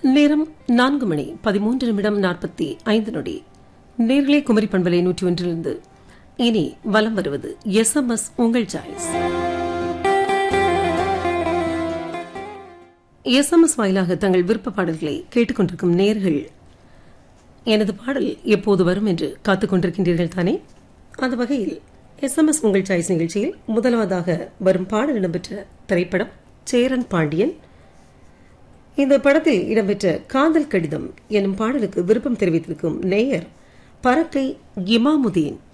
நேரம் நான்கு மணி பதிமூன்று நிமிடம் நாற்பத்தி ஐந்து நொடி நேர்களே குமரி பண்பலை நூற்றி ஒன்றிலிருந்து இனி வலம் வருவது எஸ் எம் எஸ் உங்கள் சாய்ஸ் எஸ் எம் எஸ் வாயிலாக தங்கள் விருப்ப பாடல்களை கேட்டுக்கொண்டிருக்கும் நேர்கள் எனது பாடல் எப்போது வரும் என்று காத்துக் கொண்டிருக்கின்றீர்கள் தானே அந்த வகையில் எஸ் எம் எஸ் உங்கள் சாய்ஸ் நிகழ்ச்சியில் முதலாவதாக வரும் பாடல் இடம்பெற்ற திரைப்படம் சேரன் பாண்டியன் இந்த படத்தில் இடம்பெற்ற காதல் கடிதம் எனும் பாடலுக்கு விருப்பம் தெரிவித்திருக்கும் நேயர் பறக்கை இமாமுதீன்